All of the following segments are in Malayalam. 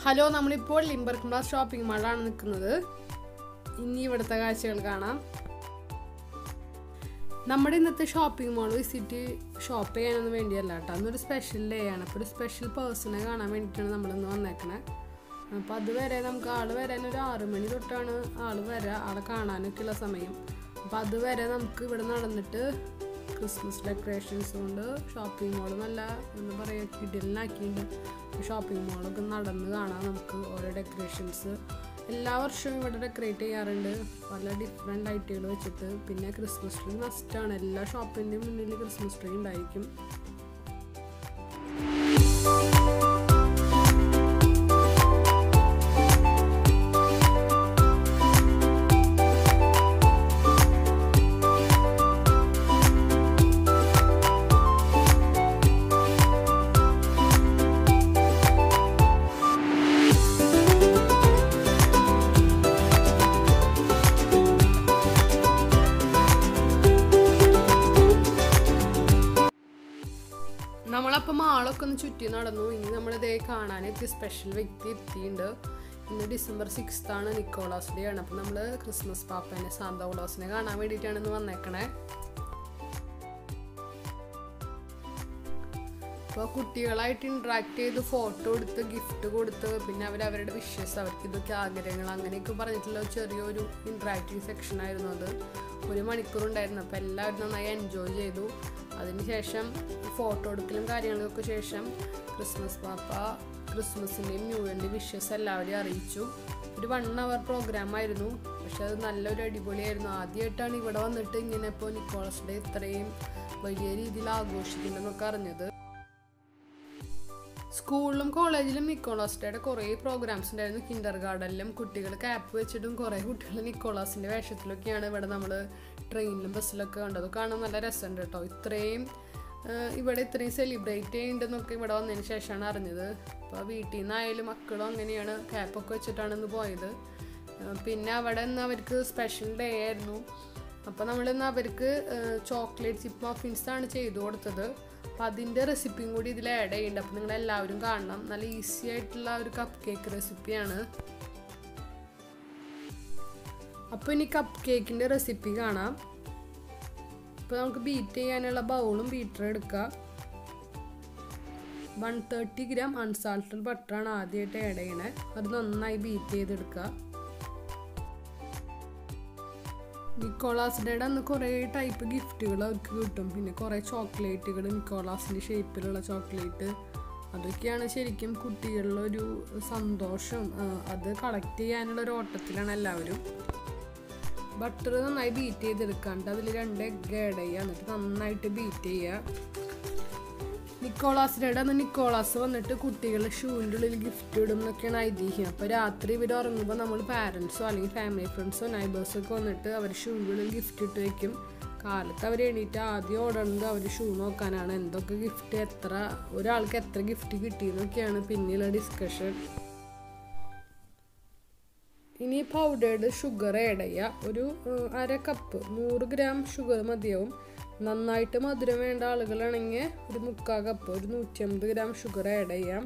ഹലോ നമ്മളിപ്പോൾ ലിംബർക്കുള്ള ഷോപ്പിംഗ് മാളിലാണ് നിൽക്കുന്നത് ഇനി ഇവിടുത്തെ കാഴ്ചകൾ കാണാം നമ്മുടെ ഇന്നത്തെ ഷോപ്പിംഗ് മാൾ വിസിറ്റ് ഷോപ്പ് ചെയ്യാനൊന്നും വേണ്ടിയല്ല കേട്ടോ അന്നൊരു സ്പെഷ്യൽ ഡേ ആണ് അപ്പോൾ ഒരു സ്പെഷ്യൽ പേഴ്സണെ കാണാൻ വേണ്ടിയിട്ടാണ് നമ്മളിന്ന് വന്നേക്കണേ അപ്പോൾ അതുവരെ നമുക്ക് ആൾ വരാൻ ഒരു ആറ് മണി തൊട്ടാണ് ആൾ വരാ ആളെ കാണാനൊക്കെ ഉള്ള സമയം അപ്പോൾ അതുവരെ നമുക്ക് ഇവിടെ നടന്നിട്ട് ക്രിസ്മസ് ഡെക്കറേഷൻസ് കൊണ്ട് ഷോപ്പിംഗ് മാൾ നല്ല എന്താ പറയുക കിടിലിനാക്കിയിട്ടുണ്ട് ഷോപ്പിംഗ് മാളൊക്കെ നടന്ന് കാണാം നമുക്ക് ഓരോ ഡെക്കറേഷൻസ് എല്ലാ വർഷവും ഇവിടെ ഡെക്കറേറ്റ് ചെയ്യാറുണ്ട് പല ഡിഫറെൻ്റ് ലൈറ്റുകൾ വെച്ചിട്ട് പിന്നെ ക്രിസ്മസ് ട്രീ മസ്റ്റാണ് എല്ലാ ഷോപ്പിൻ്റെയും മുന്നിൽ ക്രിസ്മസ് ട്രീ ഉണ്ടായിരിക്കും നമ്മളപ്പോൾ മാളൊക്കെ ഒന്ന് ചുറ്റി നടന്നു ഇനി നമ്മളിതേ കാണാനെത്തി സ്പെഷ്യൽ വ്യക്തി എത്തിയിട്ടുണ്ട് ഇന്ന് ഡിസംബർ സിക്സ്ത് ആണ് നിക്കോളാസ് ഡേ ആണ് അപ്പോൾ നമ്മൾ ക്രിസ്മസ് പാപ്പനെ സാന്താകുളാസിനെ കാണാൻ വേണ്ടിയിട്ടാണ് ഇന്ന് വന്നേക്കണേ അപ്പോൾ കുട്ടികളായിട്ട് ഇൻട്രാക്ട് ചെയ്ത് ഫോട്ടോ എടുത്ത് ഗിഫ്റ്റ് കൊടുത്ത് പിന്നെ അവർ അവരുടെ വിഷസ് അവർക്ക് ഇതൊക്കെ ആഗ്രഹങ്ങൾ അങ്ങനെയൊക്കെ പറഞ്ഞിട്ടുള്ള ചെറിയൊരു ഇൻട്രാക്റ്റീവ് സെക്ഷൻ ആയിരുന്നു അത് ഒരു മണിക്കൂർ ഉണ്ടായിരുന്നു അപ്പോൾ എല്ലാവരും നന്നായി എൻജോയ് ചെയ്തു അതിനുശേഷം ഫോട്ടോ എടുക്കലും കാര്യങ്ങൾക്കൊക്കെ ശേഷം ക്രിസ്മസ് പാപ്പ ക്രിസ്മസിൻ്റെയും ന്യൂ ഇയറിൻ്റെയും വിഷസ് എല്ലാവരെയും അറിയിച്ചു ഒരു വൺ അവർ പ്രോഗ്രാം ആയിരുന്നു പക്ഷെ അത് നല്ലൊരു അടിപൊളിയായിരുന്നു ആദ്യമായിട്ടാണ് ഇവിടെ വന്നിട്ട് ഇങ്ങനെ ഇപ്പോൾ നിക്കോളസ് ഡേ ഇത്രയും വലിയ രീതിയിൽ ആഘോഷിക്കുന്നെന്നൊക്കെ അറിഞ്ഞത് സ്കൂളിലും കോളേജിലും നിക്കോളാസ് ഡേയുടെ കുറേ പ്രോഗ്രാംസ് ഉണ്ടായിരുന്നു കിൻഡർ ഗാർഡനിലും കുട്ടികൾ ക്യാപ്പ് വെച്ചിട്ടും കുറേ കുട്ടികൾ നിക്കോളാസിൻ്റെ വേഷത്തിലൊക്കെയാണ് ഇവിടെ നമ്മൾ ട്രെയിനിലും ബസ്സിലൊക്കെ കണ്ടത് കാണാൻ നല്ല രസമുണ്ട് കേട്ടോ ഇത്രയും ഇവിടെ ഇത്രയും സെലിബ്രേറ്റ് ചെയ്യുന്നുണ്ടെന്നൊക്കെ ഇവിടെ വന്നതിന് ശേഷമാണ് അറിഞ്ഞത് അപ്പോൾ വീട്ടിൽ നിന്നായാലും മക്കളും അങ്ങനെയാണ് ക്യാപ്പൊക്കെ വെച്ചിട്ടാണ് ഇന്ന് പോയത് പിന്നെ അവിടെ നിന്ന് അവർക്ക് സ്പെഷ്യൽ ഡേ ആയിരുന്നു അപ്പോൾ നമ്മളിന്ന് അവർക്ക് ചോക്ലേറ്റ് ചിപ്പ് മഫിൻസ് ആണ് ചെയ്തു കൊടുത്തത് അപ്പോൾ അതിൻ്റെ റെസിപ്പിയും കൂടി ഇതിൽ ആഡ് ചെയ്യുന്നുണ്ട് അപ്പോൾ നിങ്ങൾ എല്ലാവരും കാണണം നല്ല ഈസി ആയിട്ടുള്ള ഒരു കപ്പ് കേക്ക് റെസിപ്പിയാണ് അപ്പോൾ ഇനി കപ്പ് കേക്കിൻ്റെ റെസിപ്പി കാണാം ഇപ്പോൾ നമുക്ക് ബീറ്റ് ചെയ്യാനുള്ള ബൗളും ബീറ്ററും എടുക്കാം വൺ തേർട്ടി ഗ്രാം അൺസാൾട്ടഡ് ബട്ടറാണ് ആദ്യമായിട്ട് ആഡ് ചെയ്യണേ അത് നന്നായി ബീറ്റ് ചെയ്തെടുക്കുക നിക്കോളാസ് ഡേയുടെ അന്ന് കുറേ ടൈപ്പ് ഗിഫ്റ്റുകൾ അവർക്ക് കിട്ടും പിന്നെ കുറേ ചോക്ലേറ്റുകൾ നിക്കോളാസിൻ്റെ ഷേപ്പിലുള്ള ചോക്ലേറ്റ് അതൊക്കെയാണ് ശരിക്കും കുട്ടികളിലൊരു സന്തോഷം അത് കളക്ട് ചെയ്യാനുള്ള ഒരു ഓട്ടത്തിലാണ് എല്ലാവരും ബട്ടർ നന്നായി ബീറ്റ് ചെയ്തെടുക്കാണ്ട് അതിൽ രണ്ട് എഗ് ആഡ് ചെയ്യുക എന്നിട്ട് നന്നായിട്ട് ബീറ്റ് ചെയ്യുക നിക്കോളാസിൻ്റെ അന്ന് നിക്കോളാസ് വന്നിട്ട് കുട്ടികൾ ഷൂവിൻ്റെ ഉള്ളിൽ ഗിഫ്റ്റ് ഇടും എന്നൊക്കെയാണ് ഐതിഹ്യം അപ്പോൾ രാത്രി ഇവർ ഉറങ്ങുമ്പോൾ നമ്മൾ പാരൻസോ അല്ലെങ്കിൽ ഫാമിലി ഫ്രണ്ട്സോ നൈബേഴ്സോ ഒക്കെ വന്നിട്ട് അവർ ഷൂവിൻ്റെ ഉള്ളിൽ ഗിഫ്റ്റ് ഇട്ട് വയ്ക്കും കാലത്ത് അവർ എണീറ്റ് ആദ്യം ഓടുന്നത് അവർ ഷൂ നോക്കാനാണ് എന്തൊക്കെ ഗിഫ്റ്റ് എത്ര ഒരാൾക്ക് എത്ര ഗിഫ്റ്റ് കിട്ടിയെന്നൊക്കെയാണ് പിന്നെയുള്ള ഡിസ്കഷൻ ഇനി പൗഡേർഡ് ഷുഗർ ആഡ് ചെയ്യുക ഒരു അര കപ്പ് നൂറ് ഗ്രാം ഷുഗർ മതിയാവും നന്നായിട്ട് മധുരം വേണ്ട ആളുകളാണെങ്കിൽ ഒരു മുക്കാൽ കപ്പ് ഒരു നൂറ്റി അമ്പത് ഗ്രാം ഷുഗർ ആഡ് ചെയ്യാം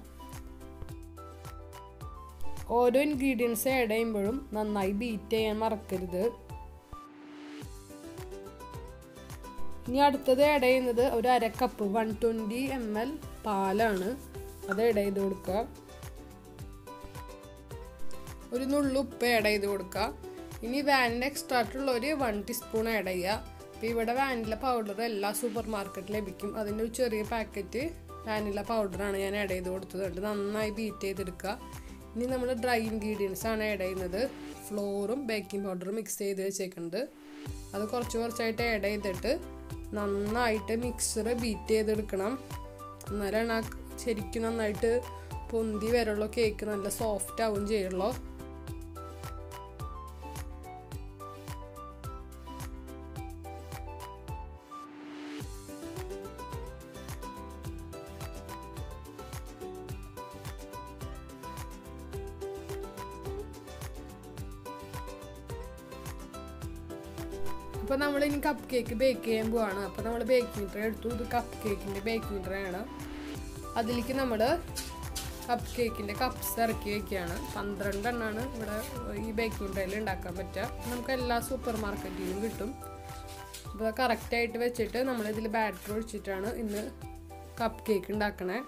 ഓരോ ഇൻഗ്രീഡിയൻസ് ആഡ് ചെയ്യുമ്പോഴും നന്നായി ബീറ്റ് ചെയ്യാൻ മറക്കരുത് ഇനി അടുത്തത് ആഡ് ചെയ്യുന്നത് ഒരു അര cup one twenty M L പാലാണ് അത് ആഡ് ചെയ്ത് കൊടുക്കുക ഒരു നുള്ളു ഉപ്പ് ആഡ് ചെയ്ത് കൊടുക്കുക ഇനി വാനില എക്സ്ട്രാക്റ്റ് ഉള്ള ഒരു വൺ ടീസ്പൂൺ ആഡ് ചെയ്യുക അപ്പോൾ ഇവിടെ വാനില പൗഡർ എല്ലാ സൂപ്പർ മാർക്കറ്റിൽ ലഭിക്കും അതിൻ്റെ ഒരു ചെറിയ പാക്കറ്റ് വാനില പൗഡറാണ് ഞാൻ ആഡ് ചെയ്ത് കൊടുത്തത് കൊണ്ട് നന്നായി ബീറ്റ് ചെയ്തെടുക്കുക ഇനി നമ്മൾ ഡ്രൈ ഇൻഗ്രീഡിയൻസ് ആണ് ആഡ് ചെയ്യുന്നത് ഫ്ലോറും ബേക്കിംഗ് പൗഡറും മിക്സ് ചെയ്ത് വെച്ചേക്കുന്നത് അത് കുറച്ച് കുറച്ചായിട്ട് ആഡ് ചെയ്തിട്ട് നന്നായിട്ട് മിക്സർ ബീറ്റ് ചെയ്തെടുക്കണം അന്നേരമാണ് ആ ശരിക്കും നന്നായിട്ട് പൊന്തി വരുള്ളൂ കേക്ക് നല്ല സോഫ്റ്റ് ആവും ചെയ്യുള്ളൂ അപ്പോൾ നമ്മൾ ഇനി കപ്പ് കേക്ക് ബേക്ക് ചെയ്യാൻ പോവാണ് അപ്പോൾ നമ്മൾ ബേക്കിംഗ് ട്രേ എടുത്തു ഇത് കപ്പ് കേക്കിൻ്റെ ബേക്കിംഗ് ട്രേ ആണ് അതിലേക്ക് നമ്മൾ കപ്പ് കേക്കിൻ്റെ കപ്സ് ഇറക്കി വെക്കുകയാണ് പന്ത്രണ്ട് എണ്ണമാണ് ഇവിടെ ഈ ബേക്കിംഗ് ട്രേയിൽ ഉണ്ടാക്കാൻ പറ്റുക നമുക്ക് എല്ലാ സൂപ്പർ മാർക്കറ്റിലും കിട്ടും അപ്പോൾ കറക്റ്റായിട്ട് വെച്ചിട്ട് നമ്മളിതിൽ ബാറ്റർ ഒഴിച്ചിട്ടാണ് ഇന്ന് കപ്പ് കേക്ക് ഉണ്ടാക്കണേ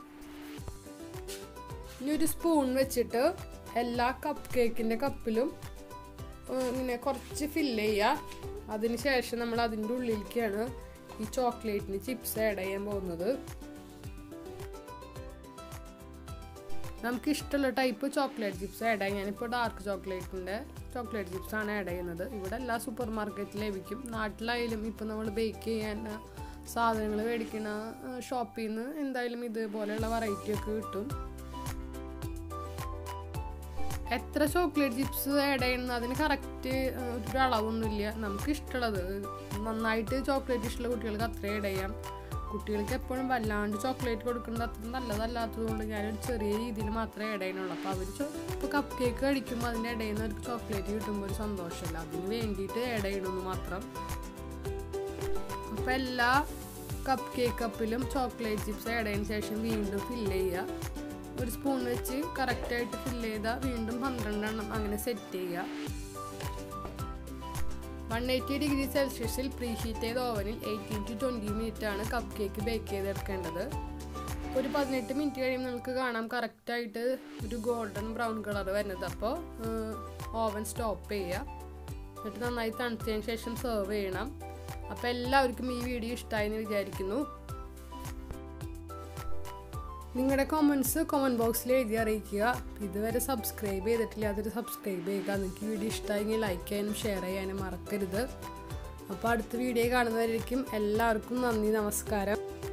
ഇനി ഒരു സ്പൂൺ വെച്ചിട്ട് എല്ലാ കപ്പ് കേക്കിൻ്റെ കപ്പിലും ഏഹ്, ഇങ്ങനെ കുറച്ച് ഫില്ല് ചെയ്യുക അതിന് ശേഷം നമ്മൾ അതിൻ്റെ ഉള്ളിലേക്കാണ് ഈ ചോക്ലേറ്റിന് ചിപ്സ് ആഡ് ചെയ്യാൻ പോകുന്നത് നമുക്ക് ഇഷ്ടമുള്ള ടൈപ്പ് ചോക്ലേറ്റ് ചിപ്സ് ആഡ് ചെയ്യാം ഞാനിപ്പോൾ ഡാർക്ക് ചോക്ലേറ്റിൻ്റെ ചോക്ലേറ്റ് ചിപ്സ് ആണ് ആഡ് ചെയ്യുന്നത് ഇവിടെ എല്ലാ സൂപ്പർ മാർക്കറ്റിൽ ലഭിക്കും നാട്ടിലായാലും ഇപ്പോൾ നമ്മൾ ബേക്ക് ചെയ്യാൻ സാധനങ്ങൾ മേടിക്കുന്ന ഷോപ്പിൽ നിന്ന് എന്തായാലും ഇതുപോലെയുള്ള വെറൈറ്റി ഒക്കെ കിട്ടും എത്ര ചോക്ലേറ്റ് ചിപ്സ് ആഡ് ചെയ്യുന്നത് അതിന് കറക്റ്റ് ഒരു അളവൊന്നുമില്ല നമുക്ക് ഇഷ്ടമുള്ളത് നന്നായിട്ട് ചോക്ലേറ്റ് ഇഷ്ടമുള്ള കുട്ടികൾക്ക് അത്ര ആഡ് ചെയ്യാം കുട്ടികൾക്ക് എപ്പോഴും വല്ലാണ്ട് ചോക്ലേറ്റ് കൊടുക്കുന്നത് അത്ര നല്ലതല്ലാത്തത് കൊണ്ട് ഞാനൊരു ചെറിയ രീതിയിൽ മാത്രമേ ആഡ് ചെയ്യുന്നുള്ളൂ അപ്പോൾ അവർ ഇപ്പോൾ കപ്പ് കേക്ക് കഴിക്കുമ്പോൾ അതിൻ്റെ ഇടയിൽ നിന്ന് അവർക്ക് ചോക്ലേറ്റ് കിട്ടുമ്പോൾ ഒരു സന്തോഷമില്ല അതിന് വേണ്ടിയിട്ട് ആഡ് ചെയ്യണമെന്ന് മാത്രം അപ്പോൾ എല്ലാ കപ്പ് കേക്ക് കപ്പിലും ചോക്ലേറ്റ് ചിപ്സ് ആഡ് ചെയ്തതിന് ശേഷം വീണ്ടും ഫില്ല് ചെയ്യുക ഒരു സ്പൂൺ വെച്ച് കറക്റ്റായിട്ട് ഫില്ല് ചെയ്താൽ വീണ്ടും പന്ത്രണ്ടെണ്ണം അങ്ങനെ സെറ്റ് ചെയ്യുക വൺ എയ്റ്റി ഡിഗ്രി സെൽഷ്യസിൽ പ്രീ ഹീറ്റ് ചെയ്ത ഓവനിൽ എയ്റ്റീൻ ടു ട്വൻറ്റി മിനിറ്റ് ആണ് കപ്പ് കേക്ക് ബേക്ക് ചെയ്തെടുക്കേണ്ടത് ഒരു പതിനെട്ട് മിനിറ്റ് കഴിയുമ്പോൾ നമുക്ക് കാണാം കറക്റ്റായിട്ട് ഒരു ഗോൾഡൻ ബ്രൗൺ കളർ വരുന്നത് അപ്പോൾ ഓവൻ സ്റ്റോപ്പ് ചെയ്യുക എന്നിട്ട് നന്നായി തണുത്തതിന് ശേഷം സെർവ് ചെയ്യണം അപ്പോൾ എല്ലാവർക്കും ഈ വീഡിയോ ഇഷ്ടമായി എന്ന് വിചാരിക്കുന്നു നിങ്ങളുടെ കമൻസ് കമൻറ്റ് ബോക്സിൽ എഴുതി അറിയിക്കുക ഇതുവരെ സബ്സ്ക്രൈബ് ചെയ്തിട്ടില്ല അതൊരു സബ്സ്ക്രൈബ് ചെയ്യുക നിങ്ങൾക്ക് വീഡിയോ ഇഷ്ടമായെങ്കിൽ ലൈക്ക് ചെയ്യാനും ഷെയർ ചെയ്യാനും മറക്കരുത് അപ്പോൾ അടുത്ത വീഡിയോ കാണുന്നവരായിരിക്കും എല്ലാവർക്കും നന്ദി നമസ്കാരം